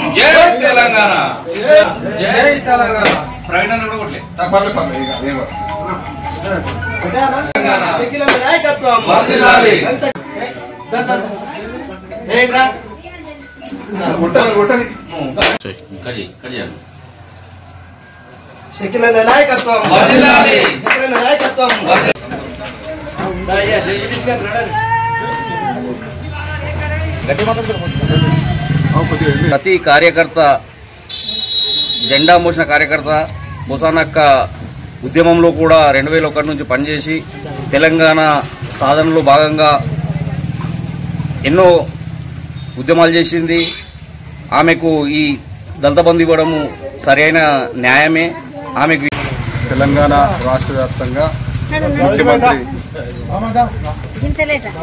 జై తెలంగాణ జై తెలంగాణ ప్రకటన కూడా కొట్టలే పర్లేదు పర్లేదు ఇక ఏమో షకీలన్న నాయకత్వం వర్ధిల్లాలి. కొట్టని కొట్టని కడి కడి షకీలన్న నాయకత్వం వర్ధిల్లాలి. షకీలన్న నాయకత్వం కొద్దిగా ప్రతి కార్యకర్త జెండా మోసిన కార్యకర్త బొసానక్క ఉద్యమంలో కూడా రెండు వేల ఒకటి నుంచి పనిచేసి తెలంగాణ సాధనలో భాగంగా ఎన్నో ఉద్యమాలు చేసింది ఆమెకు ఈ దళిత బంధు ఇవ్వడము సరైన న్యాయమే ఆమెకు తెలంగాణ రాష్ట్ర వ్యాప్తంగా ముఖ్యమంత్రి ఇంతలేట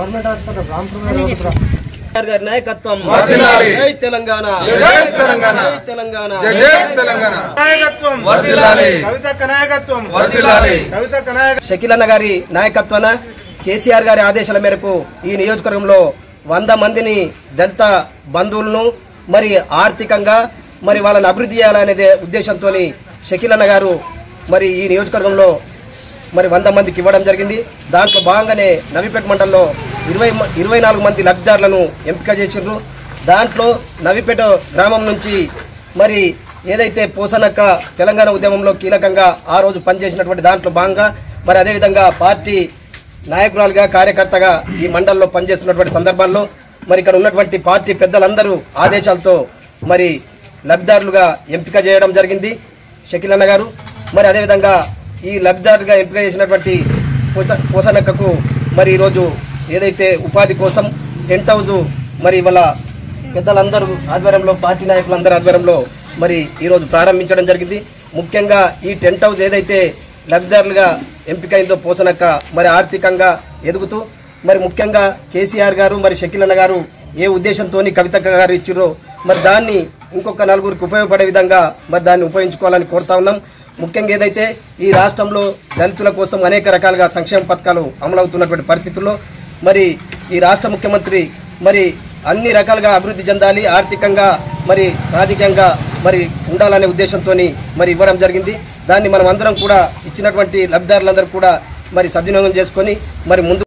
గారి నాయకత్వం వర్ధిల్లాలి. జై తెలంగాణ జై తెలంగాణ. జై తెలంగాణ జై జై తెలంగాణ వర్ధిల్లాలి. వర్ధిల్లాలి. షకీలన్న గారి నాయకత్వాన కేసీఆర్ గారి ఆదేశాల మేరకు ఈ నియోజకవర్గంలో వంద మందిని దళిత బంధువులను మరి ఆర్థికంగా మరి వాళ్ళని అభివృద్ధి చేయాలనే ఉద్దేశంతో షకీలన్న గారు మరి ఈ నియోజకవర్గంలో మరి వంద మందికి ఇవ్వడం జరిగింది దాంట్లో భాగంగానే నవీపేట మండలంలో ఇరవై మ- ఇరవై నాలుగు మంది లబ్ధిదారులను ఎంపిక చేసిండ్రు దాంట్లో నవీపేట గ్రామం నుంచి మరి ఏదైతే పోసనక్క తెలంగాణ ఉద్యమంలో కీలకంగా ఆ రోజు పనిచేసినటువంటి దాంట్లో భాగంగా మరి అదేవిధంగా పార్టీ నాయకురాలుగా కార్యకర్తగా ఈ మండలంలో పనిచేస్తున్నటువంటి సందర్భాల్లో మరి ఇక్కడ ఉన్నటువంటి పార్టీ పెద్దలందరూ ఆదేశాలతో మరి లబ్ధిదారులుగా ఎంపిక చేయడం జరిగింది షకీలన్న గారు మరి అదేవిధంగా ఈ లబ్ధిదారుగా ఎంపిక చేసినటువంటి పోస పోసనక్కకు మరి ఈరోజు ఏదైతే ఉపాధి కోసం టెంట్ హౌస్ మరి ఇవాళ పెద్దలందరూ ఆధ్వర్యంలో పార్టీ నాయకులందరి ఆధ్వర్యంలో మరి ఈరోజు ప్రారంభించడం జరిగింది ముఖ్యంగా ఈ టెంట్ హౌస్ ఏదైతే లబ్ధిదారులుగా ఎంపికైందో పోసనక్క మరి ఆర్థికంగా ఎదుగుతూ మరి ముఖ్యంగా కేసీఆర్ గారు మరి షకీలన్న గారు ఏ ఉద్దేశంతో కవితక్క గారు ఇచ్చిరో మరి దాన్ని ఇంకొక నలుగురికి ఉపయోగపడే విధంగా మరి దాన్ని ఉపయోగించుకోవాలని కోరుతా ఉన్నాం ముఖ్యంగా ఏదైతే ఈ రాష్ట్రంలో దళితుల కోసం అనేక రకాలుగా సంక్షేమ పథకాలు అమలవుతున్నటువంటి పరిస్థితుల్లో మరి ఈ రాష్ట్ర ముఖ్యమంత్రి మరి అన్ని రకాలుగా అభివృద్ధి చెందాలి ఆర్థికంగా మరి రాజకీయంగా మరి ఉండాలనే ఉద్దేశంతో మరి ఇవ్వడం జరిగింది దాన్ని మనం అందరం కూడా ఇచ్చినటువంటి లబ్ధిదారులందరూ కూడా మరి సద్వినియోగం చేసుకొని మరి ముందు